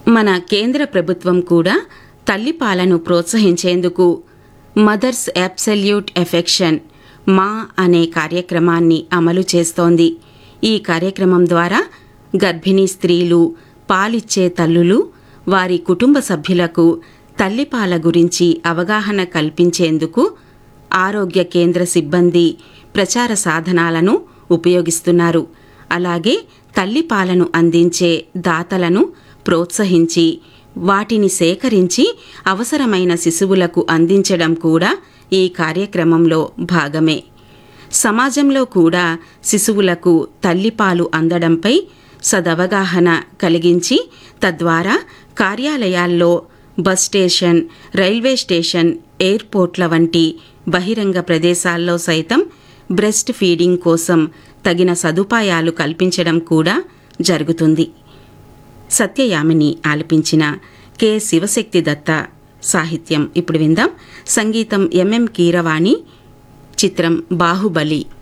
మన కేంద్ర ప్రభుత్వం కూడా తల్లిపాలను ప్రోత్సహించేందుకు మదర్స్ అబ్సల్యూట్ ఎఫెక్షన్ మా అనే కార్యక్రమాన్ని అమలు చేస్తోంది ఈ కార్యక్రమం ద్వారా గర్భిణీ స్త్రీలు పాలిచ్చే తల్లులు వారి కుటుంబ సభ్యులకు తల్లిపాల గురించి అవగాహన కల్పించేందుకు ఆరోగ్య కేంద్ర సిబ్బంది ప్రచార సాధనాలను ఉపయోగిస్తున్నారు అలాగే తల్లిపాలను అందించే దాతలను ప్రోత్సహించి వాటిని సేకరించి అవసరమైన శిశువులకు అందించడం కూడా ఈ కార్యక్రమంలో భాగమే సమాజంలో కూడా శిశువులకు తల్లిపాలు అందడంపై సదవగాహన కలిగించి తద్వారా కార్యాలయాల్లో బస్ స్టేషన్ రైల్వే స్టేషన్ ఎయిర్పోర్ట్ల వంటి బహిరంగ ప్రదేశాల్లో సైతం బ్రెస్ట్ ఫీడింగ్ కోసం తగిన సదుపాయాలు కల్పించడం కూడా జరుగుతుంది సత్యయామిని ఆలపించిన కె శివశక్తి దత్త సాహిత్యం ఇప్పుడు విందాం సంగీతం ఎంఎం కీరవాణి చిత్రం బాహుబలి